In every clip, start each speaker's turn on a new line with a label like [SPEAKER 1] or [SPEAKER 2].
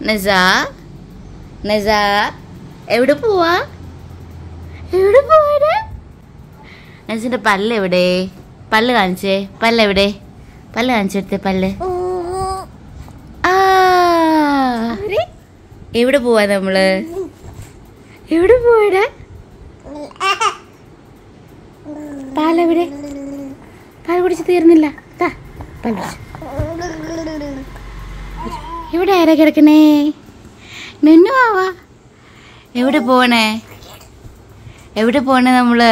[SPEAKER 1] നസ നസ എവിടെ പോവാ എവിടെ പോവാ നസിന്റെ പല്ല് എവിടെ പല്ല് കാണിച്ചേ പല്ല് എവിടെ പല്ല് കാണിച്ചെടുത്തേ പല്ല് ആ എവിടെ പോവാ നമ്മള് എവിടെ പോവാടാ പാലെവിടെ പാൽ കുടിച്ച് തീർന്നില്ല ദാ, പാൽ കുടിച്ച്. ഇവിടെ ആരാ കിടക്കണേ നിന്നു ആവാ എവിടെ പോണേ എവിടെ പോണേ നമ്മള്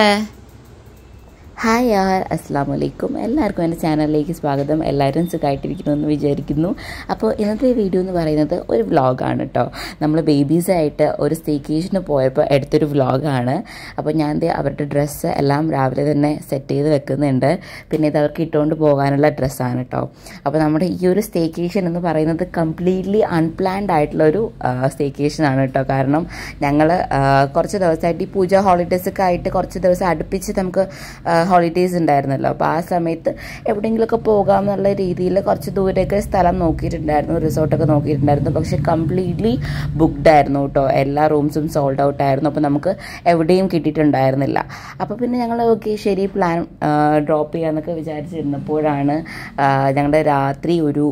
[SPEAKER 1] ഹായ് യാർ അസ്സാം വലൈക്കും എല്ലാവർക്കും എൻ്റെ ചാനലിലേക്ക് സ്വാഗതം എല്ലാവരും സുഖമായിട്ടിരിക്കണമെന്ന് വിചാരിക്കുന്നു അപ്പോൾ ഇന്നത്തെ വീഡിയോ എന്ന് പറയുന്നത് ഒരു വ്ളോഗാണ് കേട്ടോ നമ്മൾ ബേബീസായിട്ട് ഒരു സ്റ്റേക്കേഷന് പോയപ്പോൾ എടുത്തൊരു വ്ളോഗാണ് അപ്പോൾ ഞാൻ ദേ അവരുടെ ഡ്രസ്സ് എല്ലാം രാവിലെ തന്നെ സെറ്റ് ചെയ്ത് വെക്കുന്നുണ്ട് പിന്നെ ഇത് അവർക്ക് ഇട്ടുകൊണ്ട് പോകാനുള്ള ഡ്രസ്സാണ് കേട്ടോ അപ്പോൾ നമ്മുടെ ഈ ഒരു സ്റ്റേക്കേഷൻ എന്ന് പറയുന്നത് കംപ്ലീറ്റ്ലി അൺപ്ലാൻഡ് ആയിട്ടുള്ള ഒരു സ്റ്റേക്കേഷൻ ആണ് കേട്ടോ കാരണം ഞങ്ങൾ കുറച്ച് ദിവസമായിട്ട് ഈ പൂജ ഹോളിഡേയ്സ് ഒക്കെ ആയിട്ട് കുറച്ച് ദിവസം അടുപ്പിച്ച് നമുക്ക് ഹോളിഡേയ്സ് ഉണ്ടായിരുന്നല്ലോ അപ്പോൾ ആ സമയത്ത് എവിടെയെങ്കിലുമൊക്കെ പോകാം എന്നുള്ള രീതിയിൽ കുറച്ച് ദൂരെയൊക്കെ സ്ഥലം നോക്കിയിട്ടുണ്ടായിരുന്നു റിസോർട്ടൊക്കെ നോക്കിയിട്ടുണ്ടായിരുന്നു പക്ഷെ കംപ്ലീറ്റ്ലി ബുക്ക്ഡ് ആയിരുന്നു കേട്ടോ എല്ലാ റൂംസും സോൾഡ് ഔട്ട് ആയിരുന്നു അപ്പോൾ നമുക്ക് എവിടെയും കിട്ടിയിട്ടുണ്ടായിരുന്നില്ല അപ്പോൾ പിന്നെ ഞങ്ങൾ ഓക്കെ ശരി പ്ലാൻ ഡ്രോപ്പ് ചെയ്യാമെന്നൊക്കെ വിചാരിച്ചിരുന്നപ്പോഴാണ് ഞങ്ങളുടെ രാത്രി ഒരു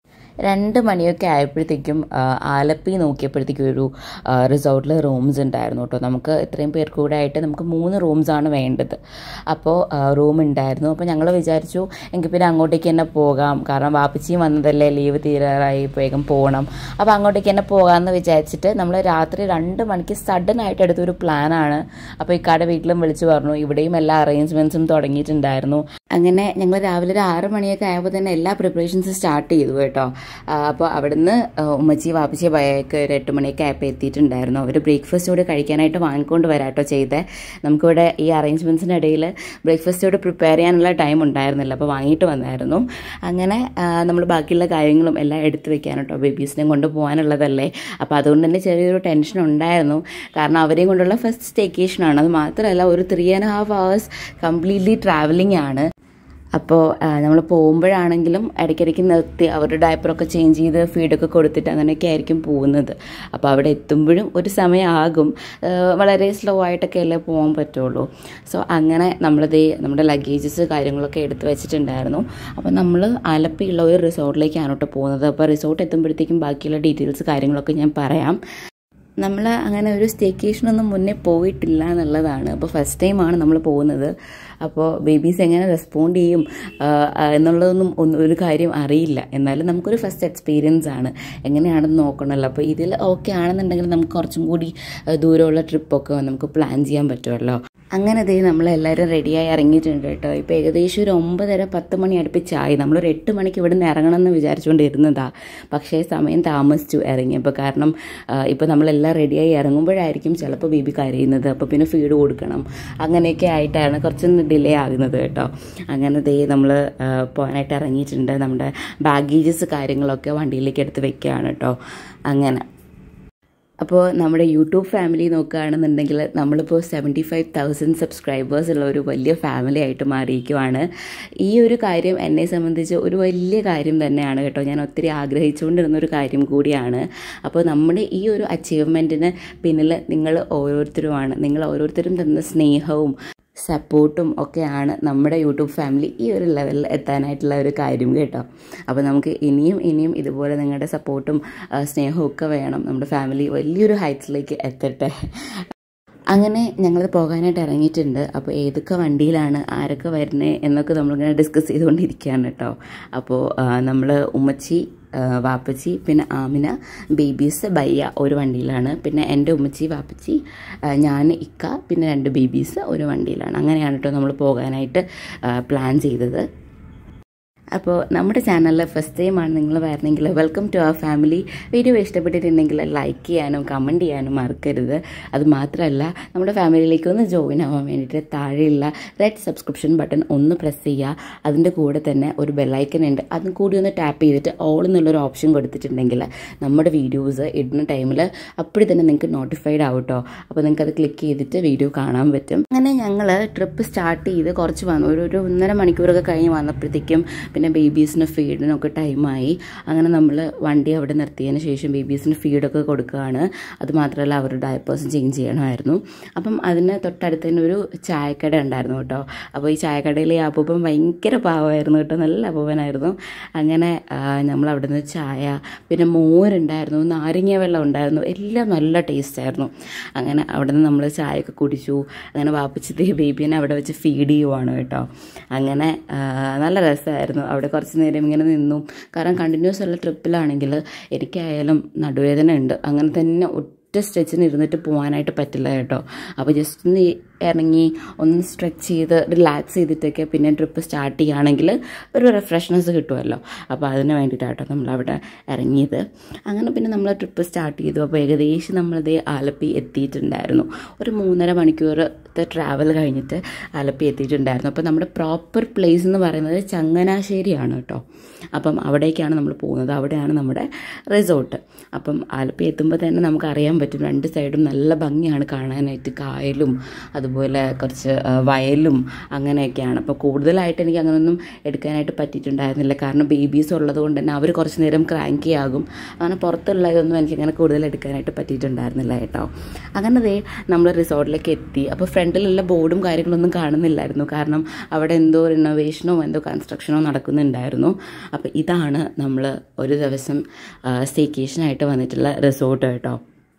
[SPEAKER 1] രണ്ട് മണിയൊക്കെ ആയപ്പോഴത്തേക്കും ആ, ആലപ്പി നോക്കിയപ്പോഴത്തേക്കും ഒരു റിസോർട്ടിൽ റൂംസ് ഉണ്ടായിരുന്നു കേട്ടോ നമുക്ക് ഇത്രയും പേർ കൂടെ ആയിട്ട് നമുക്ക് മൂന്ന് റൂംസാണ് വേണ്ടത് അപ്പോൾ റൂം ഉണ്ടായിരുന്നു അപ്പോൾ ഞങ്ങൾ വിചാരിച്ചു എങ്കിൽ പിന്നെ അങ്ങോട്ടേക്ക് തന്നെ പോകാം കാരണം വാപ്പച്ചിയും വന്നതല്ലേ ലീവ് തീരാറായി വേഗം പോകണം അപ്പോൾ അങ്ങോട്ടേക്ക് തന്നെ പോകാമെന്ന് വിചാരിച്ചിട്ട് നമ്മൾ രാത്രി രണ്ട് മണിക്ക് സഡൻ ആയിട്ട് എടുത്തൊരു പ്ലാനാണ് അപ്പോൾ ഇക്കാടെ വീട്ടിലും വിളിച്ചു പറഞ്ഞു ഇവിടെയും എല്ലാ അറേഞ്ച്മെൻറ്റ്സും തുടങ്ങിയിട്ടുണ്ടായിരുന്നു അങ്ങനെ ഞങ്ങൾ രാവിലെ ഒരു ആറ് മണിയൊക്കെ ആയപ്പോൾ തന്നെ എല്ലാ പ്രിപ്പറേഷൻസും സ്റ്റാർട്ട് ചെയ്തു കേട്ടോ അപ്പോൾ അവിടുന്ന് ആ, ഉമ്മച്ചി വാപ്പച്ചി ഭയൊക്കെ ഒരു എട്ട് മണിയൊക്കെ ആയപ്പോൾ എത്തിയിട്ടുണ്ടായിരുന്നു അവർ ബ്രേക്ക്ഫാസ്റ്റ് കൂടെ കഴിക്കാനായിട്ട് വാങ്ങിക്കൊണ്ട് വരാട്ടോ ചെയ്തേ നമുക്കിവിടെ ഈ അറേഞ്ച്മെൻറ്റ്സിനിടയിൽ ബ്രേക്ക്ഫാസ്റ്റ് കൂടെ പ്രിപ്പയർ ചെയ്യാനുള്ള ടൈം ഉണ്ടായിരുന്നില്ല അപ്പോൾ വാങ്ങിയിട്ട് വന്നായിരുന്നു അങ്ങനെ നമ്മൾ ബാക്കിയുള്ള കാര്യങ്ങളും എല്ലാം എടുത്തു വെക്കാൻ കേട്ടോ ബേബീസിനെ കൊണ്ട് പോകാനുള്ളതല്ലേ അപ്പോൾ അതുകൊണ്ട് തന്നെ ചെറിയൊരു ടെൻഷൻ ഉണ്ടായിരുന്നു കാരണം അവരെയും കൊണ്ടുള്ള ഫസ്റ്റ് സ്റ്റേക്കേഷനാണ് അത് മാത്രമല്ല ഒരു three and half hours completely travelling ആണ് അപ്പോൾ നമ്മൾ പോകുമ്പോഴാണെങ്കിലും ഇടയ്ക്കിടയ്ക്ക് നിർത്തി അവരുടെ ഡയപ്പറൊക്കെ ചേഞ്ച് ചെയ്ത് ഫീഡൊക്കെ കൊടുത്തിട്ട് അങ്ങനെയൊക്കെ ആയിരിക്കും പോകുന്നത് അപ്പോൾ അവിടെ എത്തുമ്പോഴും ഒരു സമയമാകും ആ, വളരെ സ്ലോ ആയിട്ടൊക്കെ അല്ലേ പോകാൻ പറ്റുള്ളൂ സോ അങ്ങനെ നമ്മളിത് നമ്മുടെ ലഗേജസ് കാര്യങ്ങളൊക്കെ എടുത്ത് വെച്ചിട്ടുണ്ടായിരുന്നു അപ്പോൾ നമ്മൾ ആലപ്പിയുള്ള ഒരു റിസോർട്ടിലേക്കാണ് കേട്ടോ പോകുന്നത് അപ്പോൾ റിസോർട്ട് എത്തുമ്പോഴത്തേക്കും ബാക്കിയുള്ള ഡീറ്റെയിൽസ് കാര്യങ്ങളൊക്കെ ഞാൻ പറയാം നമ്മൾ അങ്ങനെ ഒരു സ്റ്റേക്കേഷനൊന്നും മുന്നേ പോയിട്ടില്ല എന്നുള്ളതാണ് അപ്പോൾ ഫസ്റ്റ് ടൈമാണ് നമ്മൾ പോകുന്നത് അപ്പോൾ ബേബീസ് എങ്ങനെ റെസ്പോണ്ട് ചെയ്യും ആ, ആ, എന്നുള്ളതൊന്നും ഒന്നും ഒരു കാര്യം അറിയില്ല എന്നാലും നമുക്കൊരു ഫസ്റ്റ് എക്സ്പീരിയൻസ് ആണ് എങ്ങനെയാണെന്ന് നോക്കണമല്ലോ അപ്പോൾ ഇതിൽ ഓക്കെ ആണെന്നുണ്ടെങ്കിൽ നമുക്ക് കുറച്ചും കൂടി ആ, ദൂരമുള്ള ട്രിപ്പൊക്കെ നമുക്ക് പ്ലാൻ ചെയ്യാൻ പറ്റുമല്ലോ അങ്ങനെ ദേ നമ്മളെല്ലാവരും റെഡിയായി ഇറങ്ങിയിട്ടുണ്ട് കേട്ടോ ഇപ്പോൾ ഏകദേശം ഒരു ഒമ്പതര പത്ത് മണി അടുപ്പിച്ചായി നമ്മളൊരു എട്ട് മണിക്ക് ഇവിടെ നിന്ന് ഇറങ്ങണം എന്ന് വിചാരിച്ചുകൊണ്ടിരുന്നതാ പക്ഷേ സമയം താമസിച്ചു ഇറങ്ങിയപ്പോൾ കാരണം ഇപ്പോൾ നമ്മളെല്ലാം റെഡിയായി ഇറങ്ങുമ്പോഴായിരിക്കും ചിലപ്പോൾ ബേബി കരയുന്നത് അപ്പോൾ പിന്നെ ഫീഡ് കൊടുക്കണം അങ്ങനെയൊക്കെ ആയിട്ടാണ് കുറച്ചൊന്ന് ഡിലേ ആകുന്നത് കേട്ടോ അങ്ങനെ ദേ നമ്മൾ പോകാനായിട്ട് ഇറങ്ങിയിട്ടുണ്ട് നമ്മുടെ ബാഗേജസ് കാര്യങ്ങളൊക്കെ വണ്ടിയിലേക്ക് എടുത്ത് വെക്കുകയാണ് കേട്ടോ അങ്ങനെ അപ്പോൾ നമ്മുടെ യൂട്യൂബ് ഫാമിലി നോക്കുകയാണെന്നുണ്ടെങ്കിൽ നമ്മളിപ്പോൾ സെവൻറ്റി ഫൈവ് തൗസൻഡ് സബ്സ്ക്രൈബേഴ്സ് ഉള്ള ഒരു വലിയ ഫാമിലി ആയിട്ട് മാറിയിരിക്കുവാണ് ഈ ഒരു കാര്യം എന്നെ സംബന്ധിച്ച് ഒരു വലിയ കാര്യം തന്നെയാണ് കേട്ടോ ഞാൻ ഒത്തിരി ആഗ്രഹിച്ചുകൊണ്ടിരുന്ന ഒരു കാര്യം കൂടിയാണ് അപ്പോൾ നമ്മുടെ ഈ ഒരു അച്ചീവ്മെൻറ്റിന് പിന്നിൽ നിങ്ങൾ ഓരോരുത്തരുമാണ് നിങ്ങൾ ഓരോരുത്തരും തന്ന സ്നേഹവും സപ്പോർട്ടും ഒക്കെയാണ് നമ്മുടെ യൂട്യൂബ് ഫാമിലി ഈ ഒരു ലെവലിൽ എത്താനായിട്ടുള്ള ഒരു കാര്യം കേട്ടോ അപ്പോൾ നമുക്ക് ഇനിയും ഇനിയും ഇതുപോലെ നിങ്ങളുടെ സപ്പോർട്ടും ആ, സ്നേഹവും ഒക്കെ വേണം നമ്മുടെ ഫാമിലി വലിയൊരു ഹൈറ്റ്സിലേക്ക് എത്തട്ടെ അങ്ങനെ ഞങ്ങൾ പോകാനായിട്ട് ഇറങ്ങിയിട്ടുണ്ട് അപ്പോൾ ഏതൊക്കെ വണ്ടിയിലാണ് ആരൊക്കെ വരുന്നത് എന്നൊക്കെ നമ്മളിങ്ങനെ ഡിസ്കസ് ചെയ്തുകൊണ്ടിരിക്കുകയാണ് കേട്ടോ അപ്പോൾ നമ്മൾ ഉമ്മച്ചി ആ, വാപ്പച്ചി പിന്നെ ആമിന ബേബീസ് ബയ്യ ഒരു വണ്ടിയിലാണ് പിന്നെ എൻ്റെ ഉമ്മച്ചി വാപ്പച്ചി ആ, ഞാൻ ഇക്ക പിന്നെ രണ്ട് ബേബീസ് ഒരു വണ്ടിയിലാണ് അങ്ങനെയാണ് കേട്ടോ നമ്മൾ പോകാനായിട്ട് ആ, പ്ലാൻ ചെയ്തത് അപ്പോൾ നമ്മുടെ ചാനലിൽ ഫസ്റ്റ് ടൈമാണ് നിങ്ങൾ വരണമെങ്കിൽ welcome to our family video ഇഷ്ടപ്പെട്ടിട്ടുണ്ടെങ്കിൽ ലൈക്ക് ചെയ്യാനും കമൻറ്റ് ചെയ്യാനും മറക്കരുത് അത് മാത്രമല്ല നമ്മുടെ ഫാമിലിയിലേക്ക് ഒന്ന് ജോയിൻ ആവാൻ വേണ്ടിയിട്ട് താഴെയുള്ള റെഡ് സബ്സ്ക്രിപ്ഷൻ ബട്ടൺ ഒന്ന് പ്രസ് ചെയ്യുക അതിൻ്റെ കൂടെ തന്നെ ഒരു ബെല്ലൈക്കൻ ഉണ്ട് അതും കൂടി ഒന്ന് ടാപ്പ് ചെയ്തിട്ട് ഓൾ എന്നുള്ളൊരു ഓപ്ഷൻ കൊടുത്തിട്ടുണ്ടെങ്കിൽ നമ്മുടെ വീഡിയോസ് ഇടുന്ന ടൈമിൽ അപ്പോഴും തന്നെ നിങ്ങൾക്ക് നോട്ടിഫൈഡ് ആവും കേട്ടോ അപ്പോൾ നിങ്ങൾക്ക് അത് ക്ലിക്ക് ചെയ്തിട്ട് വീഡിയോ കാണാൻ പറ്റും അങ്ങനെ ഞങ്ങൾ ട്രിപ്പ് സ്റ്റാർട്ട് ചെയ്ത് കുറച്ച് വന്നു ഒരു ഒരു ഒന്നര മണിക്കൂറൊക്കെ കഴിഞ്ഞ് വന്നപ്പോഴത്തേക്കും പിന്നെ ബേബീസിന് ഫീഡിനൊക്കെ ടൈമായി അങ്ങനെ നമ്മൾ വണ്ടി അവിടെ നിർത്തിയതിന് ശേഷം ബേബീസിന് ഫീഡൊക്കെ കൊടുക്കുകയാണ് അത് മാത്രമല്ല അവരുടെ ഡയപ്പേഴ്സ് ചേഞ്ച് ചെയ്യണമായിരുന്നു അപ്പം അതിന് തൊട്ടടുത്ത് തന്നെ ഒരു ചായക്കട ഉണ്ടായിരുന്നു കേട്ടോ അപ്പോൾ ഈ ചായക്കടയിലെ ഈ അപ്പൂപ്പൻ ഭയങ്കര പാവമായിരുന്നു കേട്ടോ നല്ല അപ്പൂപ്പനായിരുന്നു അങ്ങനെ നമ്മൾ അവിടെ നിന്ന് ചായ പിന്നെ മോരുണ്ടായിരുന്നു നാരങ്ങ വെള്ളം ഉണ്ടായിരുന്നു എല്ലാം നല്ല ടേസ്റ്റ് ആയിരുന്നു അങ്ങനെ അവിടെ നിന്ന് നമ്മൾ ചായയൊക്കെ കുടിച്ചു അങ്ങനെ വാപ്പിച്ചത് ബേബീനെ അവിടെ വെച്ച് ഫീഡ് ചെയ്യുവാണ് കേട്ടോ അങ്ങനെ ആ, നല്ല രസമായിരുന്നു അവിടെ കുറച്ച് നേരം ഇങ്ങനെ നിന്നു കാരണം കണ്ടിന്യൂസ് ഉള്ള ട്രിപ്പിലാണെങ്കിൽ എനിക്കായാലും നടുവേദന ഉണ്ട് അങ്ങനെ തന്നെ ഒറ്റ സ്ട്രെച്ചിന് ഇരുന്നിട്ട് പോകാനായിട്ട് പറ്റില്ല കേട്ടോ അപ്പോൾ ജസ്റ്റ് ഒന്ന് ഇറങ്ങി ഒന്ന് സ്ട്രെച്ച് ചെയ്ത് റിലാക്സ് ചെയ്തിട്ടൊക്കെ പിന്നെ ട്രിപ്പ് സ്റ്റാർട്ട് ചെയ്യുകയാണെങ്കിൽ ഒരു റിഫ്രഷ്നെസ് കിട്ടുമല്ലോ അപ്പോൾ അതിന് വേണ്ടിയിട്ടാട്ടോ നമ്മളവിടെ ഇറങ്ങിയത് അങ്ങനെ പിന്നെ നമ്മൾ ട്രിപ്പ് സ്റ്റാർട്ട് ചെയ്തു അപ്പോൾ ഏകദേശം നമ്മളത് ആലപ്പി എത്തിയിട്ടുണ്ടായിരുന്നു ഒരു മൂന്നര മണിക്കൂറത്തെ ട്രാവൽ കഴിഞ്ഞിട്ട് ആലപ്പി എത്തിയിട്ടുണ്ടായിരുന്നു അപ്പോൾ നമ്മുടെ പ്രോപ്പർ പ്ലേസ് എന്ന് പറയുന്നത് ചങ്ങനാശ്ശേരിയാണ് കേട്ടോ അപ്പം അവിടേക്കാണ് നമ്മൾ പോകുന്നത് അവിടെയാണ് നമ്മുടെ റിസോർട്ട് അപ്പം ആലപ്പി എത്തുമ്പോൾ തന്നെ നമുക്ക് അറിയാൻ പറ്റും രണ്ട് സൈഡും നല്ല ഭംഗിയാണ് കാണാനായിട്ട് കായലും അതുപോലെ കുറച്ച് ആ, വയലും അങ്ങനെയൊക്കെയാണ് അപ്പോൾ കൂടുതലായിട്ട് എനിക്ക് അങ്ങനെയൊന്നും എടുക്കാനായിട്ട് പറ്റിയിട്ടുണ്ടായിരുന്നില്ല കാരണം ബേബീസ് ഉള്ളത് കൊണ്ട് തന്നെ അവർ കുറച്ച് നേരം ക്രാങ്കി ആകും അങ്ങനെ പുറത്തുള്ള ഇതൊന്നും എനിക്ക് അങ്ങനെ കൂടുതൽ എടുക്കാനായിട്ട് പറ്റിയിട്ടുണ്ടായിരുന്നില്ല കേട്ടോ അങ്ങനെ ദേ നമ്മൾ റിസോർട്ടിലേക്ക് എത്തി അപ്പോൾ ഫ്രണ്ടിലുള്ള ബോർഡും കാര്യങ്ങളൊന്നും കാണുന്നില്ലായിരുന്നു കാരണം അവിടെ എന്തോ റിനോവേഷനോ എന്തോ കൺസ്ട്രക്ഷനോ നടക്കുന്നുണ്ടായിരുന്നു അപ്പോൾ ഇതാണ് നമ്മൾ ഒരു ദിവസം സ്റ്റേക്കേഷനായിട്ട് വന്നിട്ടുള്ള റിസോർട്ട് കേട്ടോ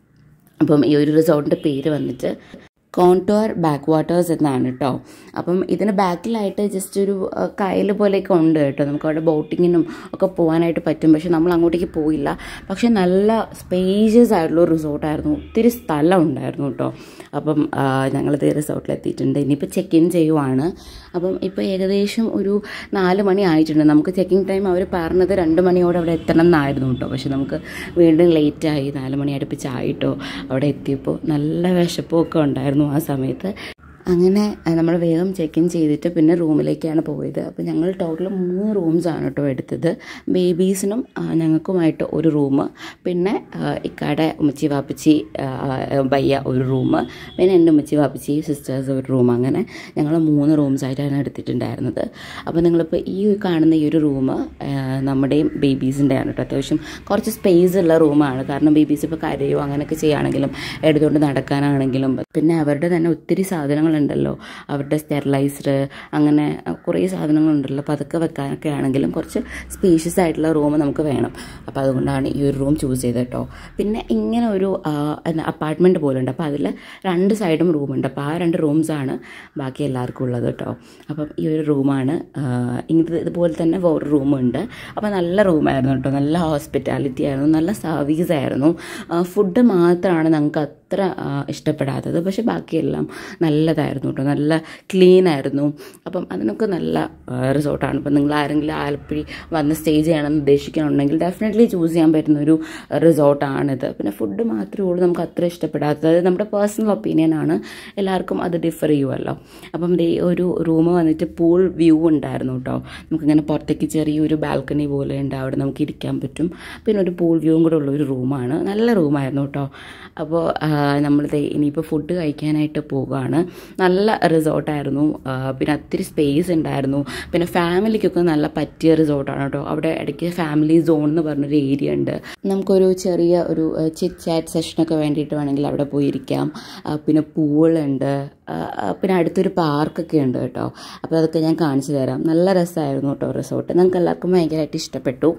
[SPEAKER 1] അപ്പം ഈ ഒരു റിസോർട്ടിൻ്റെ പേര് വന്നിട്ട് കോൺടോർ ബാക്ക് വാട്ടേഴ്സ് എന്നാണ് കേട്ടോ അപ്പം ഇതിന് ബാക്കിലായിട്ട് ജസ്റ്റ് ഒരു ആ, കായൽ പോലെയൊക്കെ ഉണ്ട് കേട്ടോ നമുക്ക് അവിടെ ബോട്ടിങ്ങിനും ഒക്കെ പോകാനായിട്ട് പറ്റും പക്ഷെ നമ്മൾ അങ്ങോട്ടേക്ക് പോയില്ല പക്ഷെ നല്ല സ്പേഷ്യസ് ആയിട്ടുള്ള ഒരു റിസോർട്ടായിരുന്നു ഒത്തിരി സ്ഥലം ഉണ്ടായിരുന്നു കേട്ടോ അപ്പം ആ, ഞങ്ങളിത് റിസോർട്ടിൽ എത്തിയിട്ടുണ്ട് ഇനിയിപ്പോൾ ചെക്ക് ഇൻ ചെയ്യുവാണ് അപ്പം ഇപ്പോൾ ഏകദേശം ഒരു നാല് മണി ആയിട്ടുണ്ട് നമുക്ക് ചെക്കിംഗ് ടൈം അവർ പറഞ്ഞത് രണ്ട് മണിയോടെ അവിടെ എത്തണം എന്നായിരുന്നു കേട്ടോ പക്ഷെ നമുക്ക് വീണ്ടും ലേറ്റായി നാല് മണി അടുപ്പിച്ചായിട്ടോ അവിടെ എത്തിയപ്പോൾ നല്ല വിശപ്പും ഒക്കെ ഉണ്ടായിരുന്നു ആ സമയത്ത് അങ്ങനെ നമ്മൾ വേഗം ചെക്ക് ഇൻ ചെയ്തിട്ട് പിന്നെ റൂമിലേക്കാണ് പോയത് അപ്പോൾ ഞങ്ങൾ ടോട്ടൽ മൂന്ന് റൂംസാണ് കേട്ടോ എടുത്തത് ബേബീസിനും ആ, ഞങ്ങൾക്കുമായിട്ട് ഒരു റൂം പിന്നെ ആ, ഇക്കാടെ ഉമ്മച്ചി വാപ്പച്ചി ആ, ആ, ബയ്യ ഒരു റൂം പിന്നെ എൻ്റെ ഉമ്മച്ചി വാപ്പച്ചി സിസ്റ്റേഴ്സ് ഒരു റൂം അങ്ങനെ ഞങ്ങൾ മൂന്ന് റൂംസായിട്ടാണ് എടുത്തിട്ടുണ്ടായിരുന്നത് അപ്പോൾ നിങ്ങളിപ്പോൾ ഈ കാണുന്ന ഈ ഒരു റൂം നമ്മുടെയും ബേബീസിൻ്റെയാണ് കേട്ടോ അത്യാവശ്യം കുറച്ച് സ്പേസ് ഉള്ള റൂമാണ് കാരണം ബേബീസ് ഇപ്പോൾ കരയോ അങ്ങനെയൊക്കെ ചെയ്യുകയാണെങ്കിലും എടുത്തുകൊണ്ട് നടക്കാനാണെങ്കിലും പിന്നെ അവരുടെ തന്നെ ഒത്തിരി സാധനങ്ങളുണ്ടല്ലോ അവരുടെ സ്റ്റെറിലൈസർ അങ്ങനെ കുറേ സാധനങ്ങളുണ്ടല്ലോ അപ്പോൾ അതൊക്കെ വെക്കാനൊക്കെ ആണെങ്കിലും കുറച്ച് സ്പേഷ്യസ് ആയിട്ടുള്ള റൂം നമുക്ക് വേണം അപ്പോൾ അതുകൊണ്ടാണ് ഈ ഒരു റൂം ചൂസ് ചെയ്തത് കേട്ടോ പിന്നെ ഇങ്ങനെ ഒരു അപ്പാർട്ട്മെൻറ്റ് പോലെ ഉണ്ട് അപ്പോൾ അതിൽ രണ്ട് സൈഡും റൂമുണ്ട് അപ്പോൾ ആ രണ്ട് റൂംസാണ് ബാക്കി എല്ലാവർക്കും ഉള്ളത് കേട്ടോ അപ്പം ഈ ഒരു റൂമാണ് ഇങ്ങനത്തെ ഇതുപോലെ തന്നെ വേറെ റൂമുണ്ട് അപ്പോൾ നല്ല റൂമായിരുന്നു കേട്ടോ നല്ല ഹോസ്പിറ്റാലിറ്റി ആയിരുന്നു നല്ല സർവീസ് ആയിരുന്നു ഫുഡ് മാത്രമാണ് ഞങ്ങൾക്ക് അത്ര ആ, ഇഷ്ടപ്പെടാത്തത് പക്ഷെ ബാക്കിയെല്ലാം നല്ലതായിരുന്നു കേട്ടോ നല്ല ക്ലീൻ ആയിരുന്നു അപ്പം അതിനൊക്കെ നല്ല റിസോർട്ടാണ് ഇപ്പം നിങ്ങൾ ആരെങ്കിലും ആലപ്പുഴ വന്ന് സ്റ്റേ ചെയ്യണമെന്ന് ഉദ്ദേശിക്കണമെങ്കിൽ ഡെഫിനറ്റ്ലി ചൂസ് ചെയ്യാൻ പറ്റുന്ന ഒരു റിസോർട്ടാണിത് പിന്നെ ഫുഡ് മാത്രമേ ഉള്ളൂ നമുക്ക് അത്ര ഇഷ്ടപ്പെടാത്തത് അത് നമ്മുടെ പേഴ്സണൽ ഒപ്പീനിയൻ ആണ് എല്ലാവർക്കും അത് ഡിഫർ ചെയ്യുമല്ലോ അപ്പം ദേ ഒരു റൂം വന്നിട്ട് പൂൾ വ്യൂ ഉണ്ടായിരുന്നു കേട്ടോ നമുക്കിങ്ങനെ പുറത്തേക്ക് ചെറിയൊരു ബാൽക്കണി പോലെ ഉണ്ട് അവിടെ നമുക്ക് ഇരിക്കാൻ പറ്റും പിന്നെ ഒരു പൂൾ വ്യൂവും കൂടെ ഉള്ള ഒരു റൂമാണ് നല്ല റൂമായിരുന്നു കേട്ടോ അപ്പോൾ നമ്മൾ ഇനിയിപ്പോൾ ഫുഡ് കഴിക്കാനായിട്ട് പോവുകയാണ് നല്ല റിസോർട്ടായിരുന്നു ആ, പിന്നെ ഒത്തിരി സ്പേസ് ഉണ്ടായിരുന്നു പിന്നെ ഫാമിലിക്കൊക്കെ നല്ല പറ്റിയ റിസോർട്ടാണ് കേട്ടോ അവിടെ ഇടയ്ക്ക് ഫാമിലി സോൺ എന്ന് പറഞ്ഞൊരു ഏരിയ ഉണ്ട് നമുക്കൊരു ചെറിയ ഒരു ചിറ്റ് ചാറ്റ് സെഷനൊക്കെ വേണ്ടിയിട്ട് വേണമെങ്കിൽ അവിടെ പോയിരിക്കാം ആ, പിന്നെ പൂളുണ്ട് പിന്നെ അടുത്തൊരു പാർക്കൊക്കെ ഉണ്ട് കേട്ടോ അപ്പോൾ അതൊക്കെ ഞാൻ കാണിച്ചു തരാം നല്ല രസമായിരുന്നു കേട്ടോ റിസോർട്ട് ഞങ്ങൾക്ക് എല്ലാവർക്കും ഭയങ്കരമായിട്ട് ഇഷ്ടപ്പെട്ടു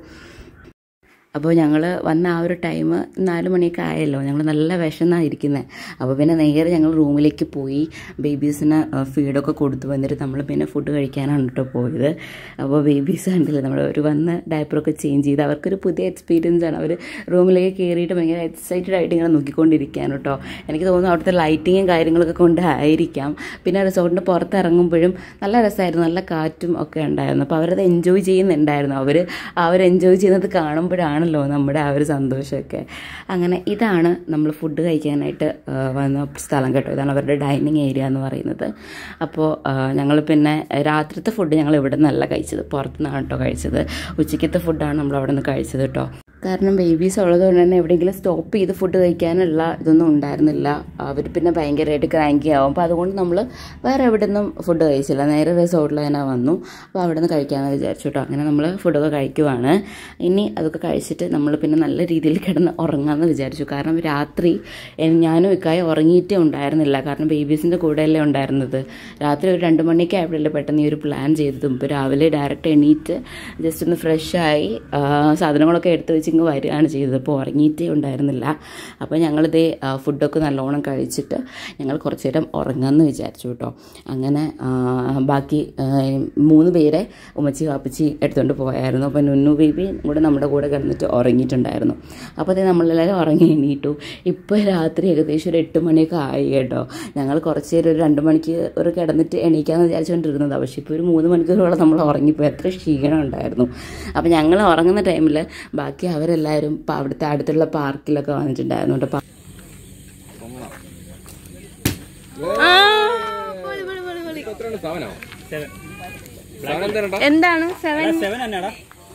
[SPEAKER 1] അപ്പോൾ ഞങ്ങൾ വന്ന ആ ഒരു ടൈം നാല് മണിയൊക്കെ ആയല്ലോ ഞങ്ങൾ നല്ല വിശന്നായിരിക്കുന്നത് അപ്പോൾ പിന്നെ നേരെ ഞങ്ങൾ റൂമിലേക്ക് പോയി ബേബീസിന് ഫീഡൊക്കെ കൊടുത്തു വന്നിട്ട് നമ്മൾ പിന്നെ ഫുഡ് കഴിക്കാനാണ് കേട്ടോ പോയത് അപ്പോൾ ബേബീസ് കണ്ടില്ല നമ്മൾ ഒരു വന്ന് ഡയപ്പറൊക്കെ ചേഞ്ച് ചെയ്ത് അവർക്കൊരു പുതിയ എക്സ്പീരിയൻസ് ആണ് അവർ റൂമിലേക്ക് കയറിയിട്ട് ഭയങ്കര എക്സൈറ്റഡ് ആയിട്ട് ഇങ്ങനെ നോക്കിക്കൊണ്ടിരിക്കുകയാണ് കേട്ടോ എനിക്ക് തോന്നുന്നു അവിടുത്തെ ലൈറ്റിങ്ങും കാര്യങ്ങളൊക്കെ കൊണ്ടായിരിക്കാം പിന്നെ റിസോർട്ടിൻ്റെ പുറത്തിറങ്ങുമ്പോഴും നല്ല രസമായിരുന്നു നല്ല കാറ്റും ഒക്കെ ഉണ്ടായിരുന്നു അപ്പോൾ അവരത് എൻജോയ് ചെയ്യുന്നുണ്ടായിരുന്നു അവർ അവർ എൻജോയ് ചെയ്യുന്നത് കാണുമ്പോഴാണല്ലോ നമ്മുടെ ആ ഒരു സന്തോഷമൊക്കെ അങ്ങനെ ഇതാണ് നമ്മൾ ഫുഡ് കഴിക്കാനായിട്ട് ആ, വന്ന സ്ഥലം കേട്ടോ ഇതാണ് അവരുടെ ഡൈനിങ് ഏരിയ എന്ന് പറയുന്നത് അപ്പോൾ ഞങ്ങൾ പിന്നെ രാത്രിത്തെ ഫുഡ് ഞങ്ങൾ ഇവിടെ നിന്നല്ല കഴിച്ചത് പുറത്തുനിന്നാണ് കേട്ടോ കഴിച്ചത് ഉച്ചയ്ക്കത്തെ ഫുഡാണ് നമ്മൾ അവിടെ നിന്ന് കഴിച്ചത് കേട്ടോ കാരണം ബേബീസ് ഉള്ളതുകൊണ്ട് തന്നെ എവിടെയെങ്കിലും സ്റ്റോപ്പ് ചെയ്ത് ഫുഡ് കഴിക്കാനുള്ള ഇതൊന്നും ഉണ്ടായിരുന്നില്ല അവർ പിന്നെ ഭയങ്കരമായിട്ട് ക്രാങ്കി ആവും അപ്പോൾ അതുകൊണ്ട് നമ്മൾ വേറെ എവിടെ നിന്നും ഫുഡ് കഴിച്ചില്ല നേരെ റിസോർട്ടിൽ തന്നെ വന്നു അപ്പോൾ അവിടെ നിന്ന് കഴിക്കാമെന്ന് വിചാരിച്ചു കേട്ടോ അങ്ങനെ നമ്മൾ ഫുഡൊക്കെ കഴിക്കുവാണ് ഇനി അതൊക്കെ കഴിച്ചിട്ട് നമ്മൾ പിന്നെ നല്ല രീതിയിൽ കിടന്ന് ഉറങ്ങാമെന്ന് വിചാരിച്ചു കാരണം രാത്രി എ- ഞാനും ഇക്കായി ഉറങ്ങിയിട്ടേ ഉണ്ടായിരുന്നില്ല കാരണം ബേബീസിൻ്റെ കൂടെയല്ലേ ഉണ്ടായിരുന്നത് രാത്രി ഒരു രണ്ട് മണിക്ക് ആയപ്പോഴല്ലേ പെട്ടെന്ന് ഈ ഒരു പ്ലാൻ ചെയ്തതും ഇപ്പോൾ രാവിലെ ഡയറക്റ്റ് എണീറ്റ് ജസ്റ്റ് ഒന്ന് ഫ്രഷായി സാധനങ്ങളൊക്കെ എടുത്ത് വെച്ച് ഇങ്ങ് വരികയാണ് ചെയ്തത് അപ്പോൾ ഉറങ്ങിയിട്ടേ ഉണ്ടായിരുന്നില്ല അപ്പോൾ ഞങ്ങളിതേ ആ, ഫുഡൊക്കെ നല്ലോണം കഴിച്ചിട്ട് ഞങ്ങൾ കുറച്ച് നേരം ഉറങ്ങാമെന്ന് വിചാരിച്ചു കേട്ടോ അങ്ങനെ ആ, ബാക്കി ആ, മൂന്ന് പേരെ ഉമ്മച്ചി വാപ്പച്ചി എടുത്തുകൊണ്ട് പോയായിരുന്നു അപ്പോൾ നുന്നു ബേബി കൂടെ നമ്മുടെ കൂടെ കിടന്നിട്ട് ഉറങ്ങിയിട്ടുണ്ടായിരുന്നു അപ്പോൾ അതേ നമ്മളെല്ലാവരും ഉറങ്ങി എണീറ്റു ഇപ്പോൾ രാത്രി ഏകദേശം ഒരു എട്ട് മണിയൊക്കെ ആയി കേട്ടോ ഞങ്ങൾ കുറച്ച് നേരം ഒരു രണ്ട് മണിക്ക് ഒരു കിടന്നിട്ട് എണീക്കാമെന്ന് വിചാരിച്ചുകൊണ്ടിരുന്നതാണ് പക്ഷേ ഇപ്പോൾ ഒരു മൂന്ന് മണിക്കൂറോളം നമ്മൾ ഉറങ്ങിപ്പോയി എത്ര ക്ഷീണം ഉണ്ടായിരുന്നു അപ്പോൾ ഞങ്ങൾ ഉറങ്ങുന്ന ടൈമിൽ ബാക്കി അവരെല്ലാവരും ഇപ്പം അവിടുത്തെ അടുത്തുള്ള പാർക്കിലൊക്കെ വന്നിട്ടുണ്ടായിരുന്നു കേട്ടോ
[SPEAKER 2] എന്താണ് സെവൻ
[SPEAKER 3] സെവൻ തന്നെയാടാ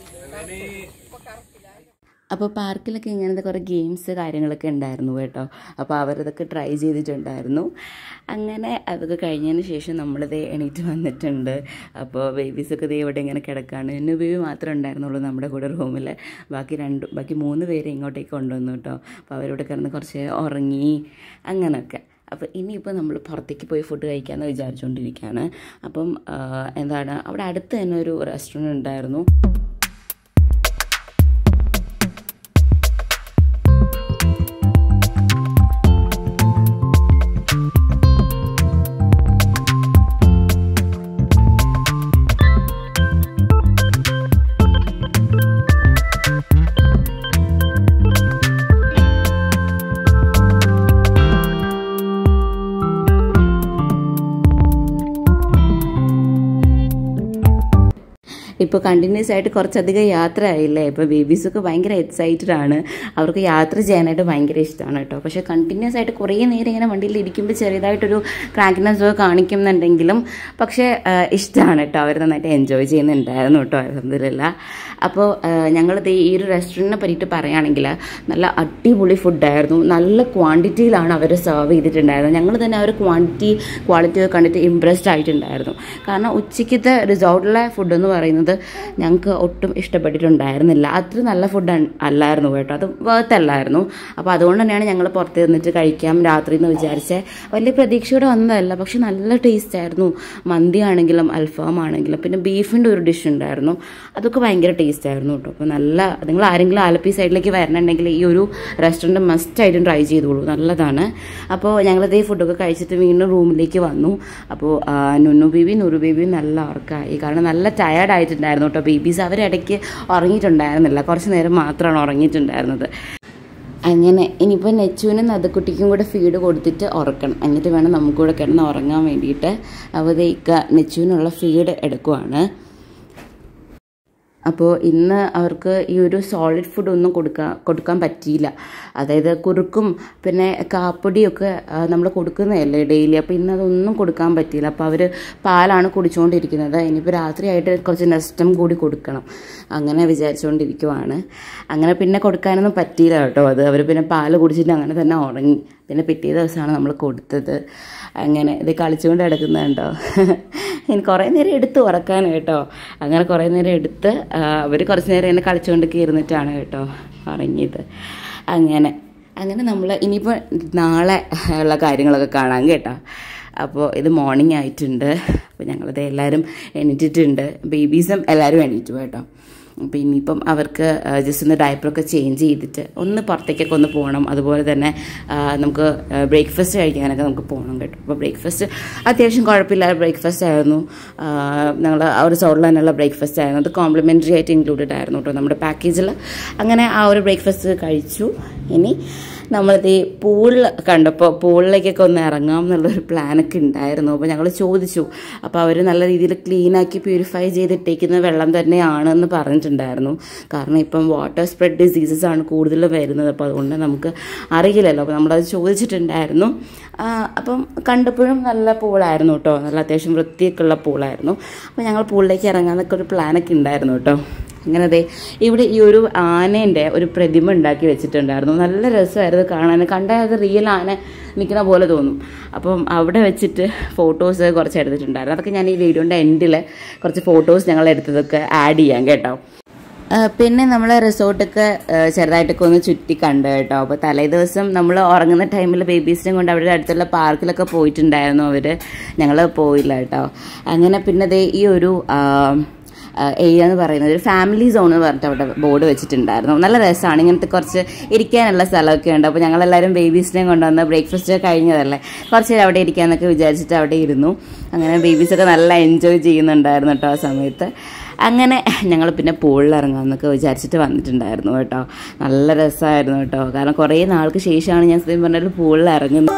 [SPEAKER 1] അപ്പോൾ പാർക്കിലൊക്കെ ഇങ്ങനത്തെ കുറേ ഗെയിംസ് കാര്യങ്ങളൊക്കെ ഉണ്ടായിരുന്നു കേട്ടോ അപ്പോൾ അവരതൊക്കെ ട്രൈ ചെയ്തിട്ടുണ്ടായിരുന്നു അങ്ങനെ അതൊക്കെ കഴിഞ്ഞതിന് ശേഷം നമ്മളിത് എണീറ്റ് വന്നിട്ടുണ്ട് അപ്പോൾ ബേബീസൊക്കെ ദേ ഇവിടെ ഇങ്ങനെ കിടക്കാണ് എന്നെ ബേബി മാത്രമേ ഉണ്ടായിരുന്നുള്ളൂ നമ്മുടെ കൂടെ റൂമിൽ ബാക്കി രണ്ട് ബാക്കി മൂന്ന് പേരെ ഇങ്ങോട്ടേക്ക് കൊണ്ടുവന്നു കേട്ടോ അപ്പോൾ അവരിവിടെ കിടന്ന് കുറച്ച് ഉറങ്ങി അങ്ങനെയൊക്കെ അപ്പോൾ ഇനിയിപ്പോൾ നമ്മൾ പുറത്തേക്ക് പോയി ഫുഡ് കഴിക്കാമെന്ന് വിചാരിച്ചുകൊണ്ടിരിക്കുകയാണ് അപ്പം ആ, എന്താണ് അവിടെ അടുത്ത് തന്നെ ഒരു റെസ്റ്റോറൻറ്റ് ഉണ്ടായിരുന്നു ഇപ്പോൾ കണ്ടിന്യൂസ് ആയിട്ട് കുറച്ചധികം യാത്ര ആയില്ലേ ഇപ്പോൾ ബേബീസൊക്കെ ഭയങ്കര എക്സൈറ്റഡ് ആണ് അവർക്ക് യാത്ര ചെയ്യാനായിട്ട് ഭയങ്കര ഇഷ്ടമാണ് കേട്ടോ പക്ഷേ കണ്ടിന്യൂസ് ആയിട്ട് കുറേ നേരം ഇങ്ങനെ വണ്ടിയിൽ ഇരിക്കുമ്പോൾ ചെറിയതായിട്ടൊരു ക്രാങ്ക്നെസ് ഒക്കെ കാണിക്കുന്നുണ്ടെങ്കിലും പക്ഷേ ഇഷ്ടമാണ് കേട്ടോ അവർ നന്നായിട്ട് എൻജോയ് ചെയ്യുന്നുണ്ടായിരുന്നു കേട്ടോ അലഹമില്ല അപ്പോൾ ഞങ്ങളിത് ഈ ഒരു റെസ്റ്റോറൻറ്റിനെ പറ്റിയിട്ട് പറയുകയാണെങ്കിൽ നല്ല അടിപൊളി ഫുഡായിരുന്നു നല്ല ക്വാണ്ടിറ്റിയിലാണ് അവർ സെർവ് ചെയ്തിട്ടുണ്ടായിരുന്നത് ഞങ്ങൾ തന്നെ ആ ഒരു ക്വാണ്ടിറ്റി ക്വാളിറ്റി ഒക്കെ കണ്ടിട്ട് ഇമ്പ്രസ്ഡ് ആയിട്ടുണ്ടായിരുന്നു കാരണം ഉച്ചയ്ക്കത്തെ റിസോർട്ടിലെ ഫുഡ് എന്ന് പറയുന്നത് ഞങ്ങൾക്ക് ഒട്ടും ഇഷ്ടപ്പെട്ടിട്ടുണ്ടായിരുന്നില്ല അത്ര നല്ല ഫുഡ് അല്ലായിരുന്നു കേട്ടോ അത് വേർത്ത് അല്ലായിരുന്നു അപ്പോൾ അതുകൊണ്ട് തന്നെയാണ് ഞങ്ങൾ പുറത്ത് നിന്നിട്ട് കഴിക്കാം രാത്രി എന്ന് വിചാരിച്ചേ വലിയ പ്രതീക്ഷയോടെ വന്നതല്ല പക്ഷെ നല്ല ടേസ്റ്റ് ആയിരുന്നു മന്തി ആണെങ്കിലും അൽഫാം ആണെങ്കിലും പിന്നെ ബീഫിൻ്റെ ഒരു ഡിഷ് ഉണ്ടായിരുന്നു അതൊക്കെ ഭയങ്കര ടേസ്റ്റ് ആയിരുന്നു കേട്ടോ അപ്പോൾ നല്ല നിങ്ങൾ ആരെങ്കിലും ആലപ്പി സൈഡിലേക്ക് വരണുണ്ടെങ്കിൽ ഈ ഒരു റെസ്റ്റോറൻറ്റ് മസ്റ്റ് ആയിട്ടും ട്രൈ ചെയ്തോളൂ നല്ലതാണ് അപ്പോൾ ഞങ്ങളിതേ ഫുഡൊക്കെ കഴിച്ചിട്ട് വീണ്ടും റൂമിലേക്ക് വന്നു അപ്പോൾ ആ, നുന്നു ബേബി നുറു ബേബി നല്ല ഉറക്കമായി കാരണം നല്ല ടയേർഡ് ആയിട്ടുണ്ടായിരുന്നു കേട്ടോ ബേബീസ് അവരിടയ്ക്ക് ഉറങ്ങിയിട്ടുണ്ടായിരുന്നില്ല കുറച്ച് നേരം മാത്രമാണ് ഉറങ്ങിയിട്ടുണ്ടായിരുന്നത് അങ്ങനെ ഇനിയിപ്പോൾ നെച്ചുവിനും നദക്കുട്ടിക്കും കൂടെ ഫീഡ് കൊടുത്തിട്ട് ഉറക്കണം എന്നിട്ട് വേണം നമുക്കൂടെ കിടന്ന് ഉറങ്ങാൻ വേണ്ടിയിട്ട് അപ്പോൾ ദേ ഇക്ക നെച്ചുവിനുള്ള ഫീഡ് എടുക്കുവാണ് അപ്പോൾ ഇന്ന് അവർക്ക് ഈ ഒരു സോളിഡ് ഫുഡ് ഒന്നും കൊടുക്കാൻ കൊടുക്കാൻ പറ്റിയില്ല അതായത് കുറുക്കും പിന്നെ കാപ്പൊടിയൊക്കെ നമ്മൾ കൊടുക്കുന്നതല്ലേ ഡെയിലി അപ്പോൾ ഇന്ന് അതൊന്നും കൊടുക്കാൻ പറ്റിയില്ല അപ്പോൾ അവർ പാലാണ് കുടിച്ചുകൊണ്ടിരിക്കുന്നത് ഇനിയിപ്പോൾ രാത്രിയായിട്ട് കുറച്ച് നഷ്ടം കൂടി കൊടുക്കണം അങ്ങനെ വിചാരിച്ചുകൊണ്ടിരിക്കുവാണ് അങ്ങനെ പിന്നെ കൊടുക്കാനൊന്നും പറ്റിയില്ല കേട്ടോ അത് അവർ പിന്നെ പാല് കുടിച്ചിട്ട് അങ്ങനെ തന്നെ ഉറങ്ങി പിന്നെ പിറ്റേ ദിവസമാണ് നമ്മൾ കൊടുത്തത് അങ്ങനെ ഇത് കളിച്ചുകൊണ്ട് കിടക്കുന്നുണ്ടോ ഇനി കുറേ നേരം എടുത്ത് ഉറക്കാൻ കേട്ടോ അങ്ങനെ കുറേ നേരം എടുത്ത് അവർ കുറച്ച് നേരം എന്നെ കളിച്ചുകൊണ്ടൊക്കെ ഇരുന്നിട്ടാണ് കേട്ടോ ഉറങ്ങിയത് അങ്ങനെ അങ്ങനെ നമ്മൾ ഇനിയിപ്പോൾ നാളെ ഉള്ള കാര്യങ്ങളൊക്കെ കാണാം കേട്ടോ അപ്പോൾ ഇത് മോർണിംഗ് ആയിട്ടുണ്ട് അപ്പോൾ ഞങ്ങളിത് എല്ലാവരും എണീറ്റിട്ടുണ്ട് ബേബീസും എല്ലാവരും എണീറ്റു കേട്ടോ അപ്പോൾ ഇനിയിപ്പം അവർക്ക് ജസ്റ്റ് ഒന്ന് ഡയപ്പറൊക്കെ ചേഞ്ച് ചെയ്തിട്ട് ഒന്ന് പുറത്തേക്കൊക്കെ ഒന്ന് പോകണം അതുപോലെ തന്നെ ആ, നമുക്ക് ബ്രേക്ക്ഫാസ്റ്റ് കഴിക്കാനൊക്കെ നമുക്ക് പോകണം കേട്ടോ അപ്പോൾ ബ്രേക്ക്ഫാസ്റ്റ് അത്യാവശ്യം കുഴപ്പമില്ലാത്ത ബ്രേക്ക്ഫാസ്റ്റ് ആയിരുന്നു ഞങ്ങൾ ആ ഒരു സോഡിൽ തന്നെയുള്ള ബ്രേക്ക്ഫാസ്റ്റ് ആയിരുന്നു അത് കോംപ്ലിമെൻ്ററി ആയിട്ട് ഇൻക്ലൂഡഡ് ആയിരുന്നു കേട്ടോ നമ്മുടെ പാക്കേജിൽ അങ്ങനെ ആ ഒരു ബ്രേക്ക്ഫാസ്റ്റ് കഴിച്ചു ഇനി നമ്മളിത് ഈ പൂളിൽ കണ്ടപ്പോൾ പൂളിലേക്കൊക്കെ ഒന്ന് ഇറങ്ങാം എന്നുള്ളൊരു പ്ലാനൊക്കെ ഉണ്ടായിരുന്നു അപ്പോൾ ഞങ്ങൾ ചോദിച്ചു അപ്പോൾ അവർ നല്ല രീതിയിൽ ക്ലീനാക്കി പ്യൂരിഫൈ ചെയ്തിട്ടേക്കുന്ന വെള്ളം തന്നെയാണെന്ന് പറഞ്ഞിട്ടുണ്ടായിരുന്നു കാരണം ഇപ്പം വാട്ടർ സ്പ്രെഡ് ഡിസീസസ് ആണ് കൂടുതൽ വരുന്നത് അപ്പോൾ അതുകൊണ്ട് നമുക്ക് അറിയില്ലല്ലോ അപ്പോൾ നമ്മളത് ചോദിച്ചിട്ടുണ്ടായിരുന്നു ആ, അപ്പം കണ്ടപ്പോഴും നല്ല പൂളായിരുന്നു കേട്ടോ നല്ല അത്യാവശ്യം വൃത്തിയൊക്കെ ഉള്ള പൂളായിരുന്നു അപ്പോൾ ഞങ്ങൾ പൂളിലേക്ക് ഇറങ്ങാനൊക്കെ ഒരു പ്ലാനൊക്കെ ഉണ്ടായിരുന്നു കേട്ടോ അങ്ങനെ അതെ ഇവിടെ ഈ ഒരു ആനേൻ്റെ ഒരു പ്രതിമ ഉണ്ടാക്കി വെച്ചിട്ടുണ്ടായിരുന്നു നല്ല രസമായിരുന്നു കാണാൻ കണ്ടാൽ അത് റിയൽ ആന നിൽക്കുന്ന പോലെ തോന്നും അപ്പം അവിടെ വെച്ചിട്ട് ഫോട്ടോസ് കുറച്ച് എടുത്തിട്ടുണ്ടായിരുന്നു അതൊക്കെ ഞാൻ ഈ വീഡിയോൻ്റെ എൻഡിൽ കുറച്ച് ഫോട്ടോസ് ഞങ്ങൾ എടുത്തതൊക്കെ ആഡ് ചെയ്യാം കേട്ടോ ആ, പിന്നെ നമ്മൾ റിസോർട്ടൊക്കെ ആ, ചെറുതായിട്ടൊക്കെ ഒന്ന് ചുറ്റി കണ്ടു കേട്ടോ അപ്പോൾ തലേ ദിവസം നമ്മൾ ഉറങ്ങുന്ന ടൈമിൽ ബേബീസിനെ കൊണ്ട് അവിടെ അടുത്തുള്ള പാർക്കിലൊക്കെ പോയിട്ടുണ്ടായിരുന്നു അവർ ഞങ്ങൾ പോയില്ല കേട്ടോ അങ്ങനെ പിന്നെ ദേ ഈ ഒരു ആ, ഏരിയ എന്ന് പറയുന്നത് ഒരു ഫാമിലി സോൺ എന്ന് പറഞ്ഞിട്ട് അവിടെ ബോർഡ് വെച്ചിട്ടുണ്ടായിരുന്നു നല്ല രസമാണ് ഇങ്ങനത്തെ കുറച്ച് ഇരിക്കാനുള്ള സ്ഥലമൊക്കെ ഉണ്ട് അപ്പോൾ ഞങ്ങളെല്ലാവരും ബേബീസിനെയും കൊണ്ടുവന്ന് ബ്രേക്ക്ഫാസ്റ്റ് കഴിഞ്ഞതല്ലേ കുറച്ച് നേരം അവിടെ ഇരിക്കാന്നൊക്കെ വിചാരിച്ചിട്ട് അവിടെ ഇരുന്നു അങ്ങനെ ബേബീസൊക്കെ നല്ല എൻജോയ് ചെയ്യുന്നുണ്ടായിരുന്നു കേട്ടോ ആ സമയത്ത് അങ്ങനെ ഞങ്ങൾ പിന്നെ പൂളിൽ ഇറങ്ങാമെന്നൊക്കെ വിചാരിച്ചിട്ട് വന്നിട്ടുണ്ടായിരുന്നു കേട്ടോ നല്ല രസമായിരുന്നു കേട്ടോ കാരണം കുറേ നാൾക്ക് ശേഷമാണ് ഞാൻ സത്യം പറഞ്ഞാൽ പൂളിൽ ഇറങ്ങുന്നത്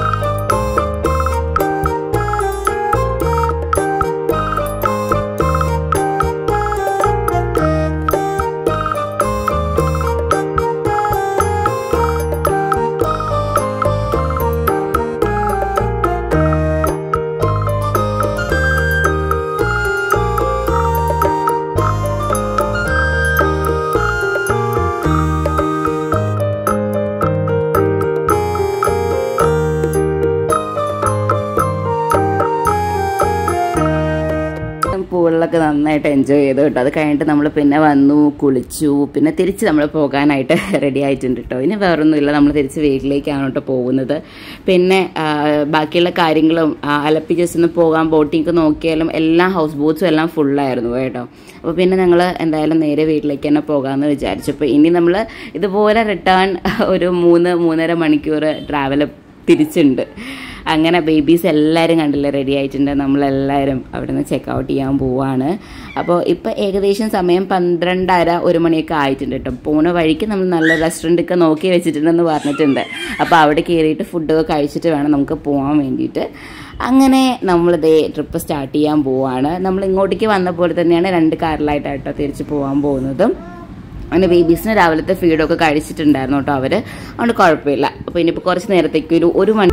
[SPEAKER 1] പൂളിലൊക്കെ നന്നായിട്ട് എൻജോയ് ചെയ്തു കേട്ടോ അത് കഴിഞ്ഞിട്ട് നമ്മൾ പിന്നെ വന്നു കുളിച്ചു പിന്നെ തിരിച്ച് നമ്മൾ പോകാനായിട്ട് റെഡി ആയിട്ടുണ്ട് കേട്ടോ ഇനി വേറൊന്നുമില്ല നമ്മൾ തിരിച്ച് വീട്ടിലേക്കാണ് കേട്ടോ പോകുന്നത് പിന്നെ ആ, ബാക്കിയുള്ള കാര്യങ്ങളും ആ, അലപ്പി ജസ്റ്റ് ഒന്ന് പോകാൻ ബോട്ടിങ് നോക്കിയാലും എല്ലാ ഹൗസ് ബോട്ട്സും എല്ലാം ഫുള്ളായിരുന്നു കേട്ടോ അപ്പോൾ പിന്നെ ഞങ്ങൾ എന്തായാലും നേരെ വീട്ടിലേക്ക് തന്നെ പോകാമെന്ന് വിചാരിച്ചു അപ്പോൾ ഇനി നമ്മൾ ഇതുപോലെ റിട്ടേൺ ഒരു മൂന്ന് മൂന്നര മണിക്കൂർ ട്രാവൽ തിരിച്ചുണ്ട് അങ്ങനെ ബേബീസ് എല്ലാവരും കണ്ടില്ലേ റെഡി ആയിട്ടുണ്ട് നമ്മളെല്ലാവരും അവിടെ നിന്ന് ചെക്ക് ഔട്ട് ചെയ്യാൻ പോവാണ് അപ്പോൾ ഇപ്പോൾ ഏകദേശം സമയം പന്ത്രണ്ടര ഒരു മണിയൊക്കെ ആയിട്ടുണ്ട് കേട്ടോ പോണ വഴിക്ക് നമ്മൾ നല്ല റെസ്റ്റോറൻ്റ് ഒക്കെ നോക്കി വെച്ചിട്ടുണ്ടെന്ന് പറഞ്ഞിട്ടുണ്ട് അപ്പോൾ അവിടെ കയറിയിട്ട് ഫുഡൊക്കെ കഴിച്ചിട്ട് വേണം നമുക്ക് പോകാൻ വേണ്ടിയിട്ട് അങ്ങനെ നമ്മളിതേ ട്രിപ്പ് സ്റ്റാർട്ട് ചെയ്യാൻ പോവാണ് നമ്മൾ ഇങ്ങോട്ടേക്ക് വന്ന പോലെ തന്നെയാണ് രണ്ട് കാറിലായിട്ടാട്ടോ തിരിച്ച് പോകാൻ പോകുന്നതും അങ്ങനെ ബേബീസിന് രാവിലത്തെ ഫീഡൊക്കെ കഴിച്ചിട്ടുണ്ടായിരുന്നു കേട്ടോ അവർ അതുകൊണ്ട് കുഴപ്പമില്ല അപ്പോൾ ഇനിയിപ്പോൾ കുറച്ച് നേരത്തേക്ക് ഒരു ഒരു മണി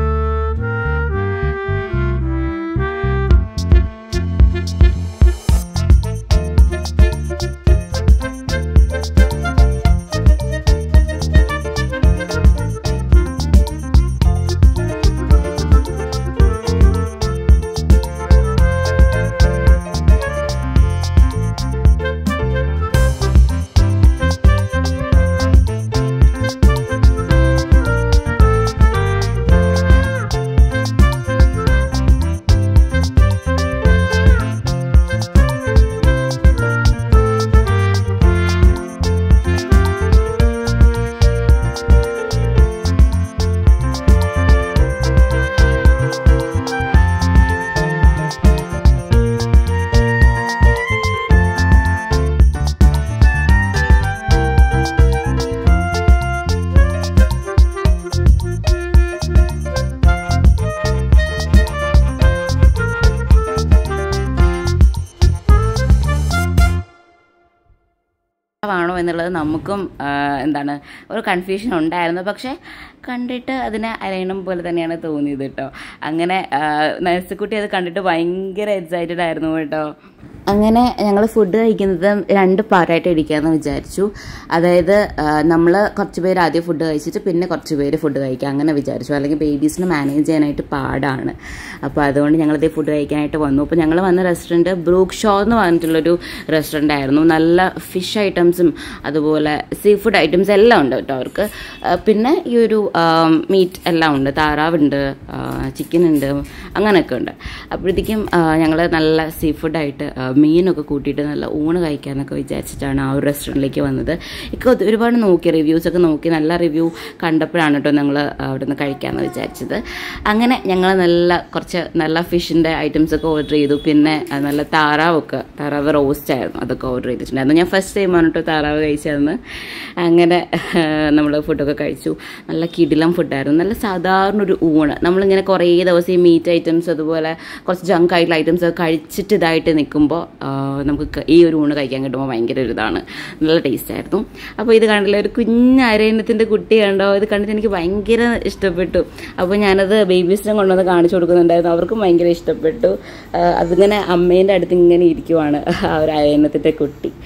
[SPEAKER 1] ആണോ എന്നുള്ളത് നമുക്കും ആ, എന്താണ് ഒരു കൺഫ്യൂഷൻ ഉണ്ടായിരുന്നു പക്ഷേ കണ്ടിട്ട് അതിനെ അരയണം പോലെ തന്നെയാണ് തോന്നിയത് കേട്ടോ അങ്ങനെ നഴ്സക്കുട്ടി അത് കണ്ടിട്ട് ഭയങ്കര എക്സൈറ്റഡ് ആയിരുന്നു കേട്ടോ അങ്ങനെ ഞങ്ങൾ ഫുഡ് കഴിക്കുന്നത് രണ്ട് പാർട്ടായിട്ട് ഇരിക്കാമെന്ന് വിചാരിച്ചു അതായത് നമ്മൾ കുറച്ച് പേര് ആദ്യം ഫുഡ് കഴിച്ചിട്ട് പിന്നെ കുറച്ച് പേര് ഫുഡ് കഴിക്കാം അങ്ങനെ വിചാരിച്ചു അല്ലെങ്കിൽ ബേബീസിനെ മാനേജ് ചെയ്യാനായിട്ട് പാടാണ് അപ്പോൾ അതുകൊണ്ട് ഞങ്ങളിതേ ഫുഡ് കഴിക്കാനായിട്ട് വന്നു അപ്പോൾ ഞങ്ങൾ വന്ന റെസ്റ്റോറൻറ്റ് ബ്രൂക്ക് ഷോ എന്ന് പറഞ്ഞിട്ടുള്ളൊരു റെസ്റ്റോറൻ്റ് ആയിരുന്നു നല്ല ഫിഷ് ഐറ്റംസും അതുപോലെ സീ ഫുഡ് ഐറ്റംസ് എല്ലാം ഉണ്ട് കേട്ടോ അവർക്ക് ആ, പിന്നെ ഈ ഒരു മീറ്റ് എല്ലാം ഉണ്ട് താറാവുണ്ട് ചിക്കൻ ഉണ്ട് അങ്ങനെയൊക്കെ ഉണ്ട് അപ്പോഴത്തേക്കും ഞങ്ങൾ നല്ല സീ ഫുഡായിട്ട് മീനൊക്കെ കൂട്ടിയിട്ട് നല്ല ഊണ് കഴിക്കാമെന്നൊക്കെ വിചാരിച്ചിട്ടാണ് ആ ഒരു റെസ്റ്റോറൻറ്റിലേക്ക് വന്നത് ഒക്കെ ഒത്തി- ഒരുപാട് നോക്കി റിവ്യൂസൊക്കെ നോക്കി നല്ല റിവ്യൂ കണ്ടപ്പോഴാണ് കേട്ടോ ഞങ്ങൾ അവിടെ നിന്ന് കഴിക്കാമെന്ന് വിചാരിച്ചത് അങ്ങനെ ഞങ്ങൾ നല്ല കുറച്ച് നല്ല ഫിഷിൻ്റെ ഐറ്റംസൊക്കെ ഓർഡർ ചെയ്തു പിന്നെ ആ, നല്ല താറാവൊക്കെ താറാവ് റോസ്റ്റ് ആയിരുന്നു അതൊക്കെ ഓർഡർ ചെയ്തിട്ടുണ്ടായിരുന്നു ഞാൻ ഫസ്റ്റ് ടൈമാണ് കേട്ടോ താറാവ് കഴിച്ചതെന്ന് അങ്ങനെ നമ്മൾ ഫുഡൊക്കെ കഴിച്ചു നല്ല കിടിലം ഫുഡായിരുന്നു നല്ല സാധാരണ ഒരു ഊണ് നമ്മളിങ്ങനെ കുറേ ദിവസം ഈ മീറ്റ് ഐറ്റംസ് അതുപോലെ കുറച്ച് ജങ്ക് ആയിട്ടുള്ള ഐറ്റംസ് ഒക്കെ കഴിച്ചിട്ട് ഇതായിട്ട് നിൽക്കുമ്പോൾ നമുക്ക് ക- ഈ ഒരു ഊണ് കഴിക്കാൻ കിട്ടുമ്പോൾ ഭയങ്കര ഒരു ഇതാണ് നല്ല ടേസ്റ്റ് ആയിരുന്നു അപ്പോൾ ഇത് കണ്ടില്ല ഒരു കുഞ്ഞ് അരയണത്തിൻ്റെ കുട്ടി കണ്ടോ ഇത് കണ്ടിട്ട് എനിക്ക് ഭയങ്കര ഇഷ്ടപ്പെട്ടു അപ്പോൾ ഞാനത് ബേബീസിനെ കൊണ്ടുവന്ന് കാണിച്ചു കൊടുക്കുന്നുണ്ടായിരുന്നു അവർക്കും ഭയങ്കര ഇഷ്ടപ്പെട്ടു ആ, അതിങ്ങനെ അമ്മേൻ്റെ അടുത്ത് ഇങ്ങനെ ഇരിക്കുവാണ് ആ ഒരു അരയണത്തിൻ്റെ കുട്ടി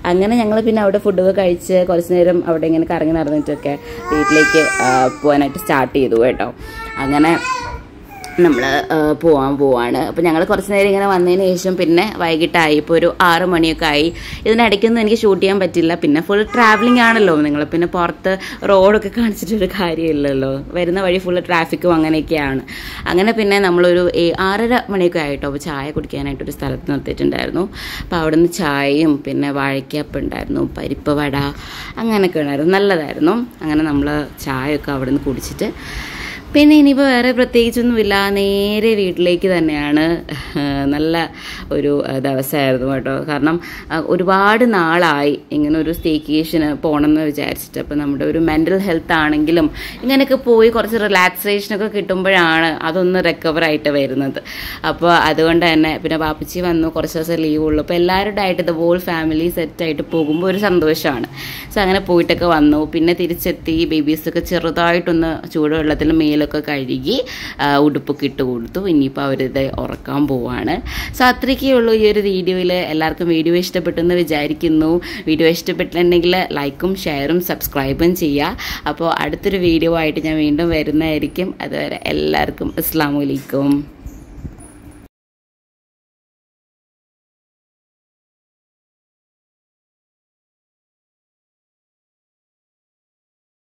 [SPEAKER 1] അങ്ങനെ ഞങ്ങൾ പിന്നെ അവിടെ ഫുഡൊക്കെ കഴിച്ച് കുറച്ച് നേരം അവിടെ ഇങ്ങനെ കറങ്ങി നടന്നിട്ടൊക്കെ വീട്ടിലേക്ക് ആ, പോകാനായിട്ട് സ്റ്റാർട്ട് ചെയ്തു കേട്ടോ അങ്ങനെ നമ്മൾ പോവാൻ പോവാണ് അപ്പോൾ ഞങ്ങൾ കുറച്ച് നേരം ഇങ്ങനെ വന്നതിന് ശേഷം പിന്നെ വൈകിട്ടായി ഇപ്പോൾ ഒരു ആറ് മണിയൊക്കെ ആയി ഇതിനിടയ്ക്കൊന്നും എനിക്ക് ഷൂട്ട് ചെയ്യാൻ പറ്റില്ല പിന്നെ ഫുൾ ട്രാവലിംഗ് ആണല്ലോ നിങ്ങൾ പിന്നെ പുറത്ത് റോഡൊക്കെ കാണിച്ചിട്ടൊരു കാര്യമില്ലല്ലോ വരുന്ന വഴി ഫുൾ ട്രാഫിക്കും അങ്ങനെയൊക്കെയാണ് അങ്ങനെ പിന്നെ നമ്മളൊരു ഏ- ആറര മണിയൊക്കെ ആയിട്ടോ അപ്പോൾ ചായ കുടിക്കാനായിട്ടൊരു സ്ഥലത്ത് നിർത്തിയിട്ടുണ്ടായിരുന്നു അപ്പോൾ അവിടുന്ന് ചായയും പിന്നെ വാഴയ്ക്കപ്പം ഉണ്ടായിരുന്നു പരിപ്പ് വട അങ്ങനെയൊക്കെ ഉണ്ടായിരുന്നു നല്ലതായിരുന്നു അങ്ങനെ നമ്മൾ ചായയൊക്കെ അവിടുന്ന് കുടിച്ചിട്ട് പിന്നെ ഇനിയിപ്പോൾ വേറെ പ്രത്യേകിച്ചൊന്നുമില്ല നേരെ വീട്ടിലേക്ക് തന്നെയാണ് ഏഹ് നല്ല ഒരു ഏഹ് ദിവസമായിരുന്നു കേട്ടോ കാരണം അഹ് ഒരുപാട് നാളായി ഇങ്ങനെ ഒരു സ്റ്റേക്കേഷന് പോകണമെന്ന് വിചാരിച്ചിട്ട് അപ്പോൾ നമ്മുടെ ഒരു മെൻ്റൽ ഹെൽത്ത് ആണെങ്കിലും ഇങ്ങനെയൊക്കെ പോയി കുറച്ച് റിലാക്സേഷനൊക്കെ കിട്ടുമ്പോഴാണ് അതൊന്ന് റിക്കവർ ആയിട്ട് വരുന്നത് അപ്പോൾ അതുകൊണ്ട് തന്നെ പിന്നെ ബാപ്പച്ചി വന്നു കുറച്ച് ദിവസം ലീവ് ഉള്ളൂ അപ്പോൾ എല്ലാവരുടെ ആയിട്ട് ഇത് ഹോൾ ഫാമിലി സെറ്റായിട്ട് പോകുമ്പോൾ ഒരു സന്തോഷമാണ് സോ അങ്ങനെ പോയിട്ടൊക്കെ വന്നു പിന്നെ തിരിച്ചെത്തി ബേബീസൊക്കെ ചെറുതായിട്ടൊന്ന് ചൂടുവെള്ളത്തിൽ മേലൊക്കെ കഴുകി ആ, ഉടുപ്പൊക്കെ ഇട്ട് കൊടുത്തു ഇനിയിപ്പോൾ അവരിത് ഉറക്കാൻ പോവാണ് സോ അത്രയ്ക്കേ ഉള്ളൂ ഈ ഒരു വീഡിയോയിൽ എല്ലാവർക്കും വീഡിയോ ഇഷ്ടപ്പെട്ടെന്ന് വിചാരിക്കുന്നു വീഡിയോ ഇഷ്ടപ്പെട്ടിട്ടുണ്ടെങ്കിൽ ലൈക്കും ഷെയറും സബ്സ്ക്രൈബും ചെയ്യുക അപ്പോൾ അടുത്തൊരു വീഡിയോ ആയിട്ട് ഞാൻ വീണ്ടും വരുന്നതായിരിക്കും അതുവരെ എല്ലാവർക്കും അസ്സാം വലൈക്കും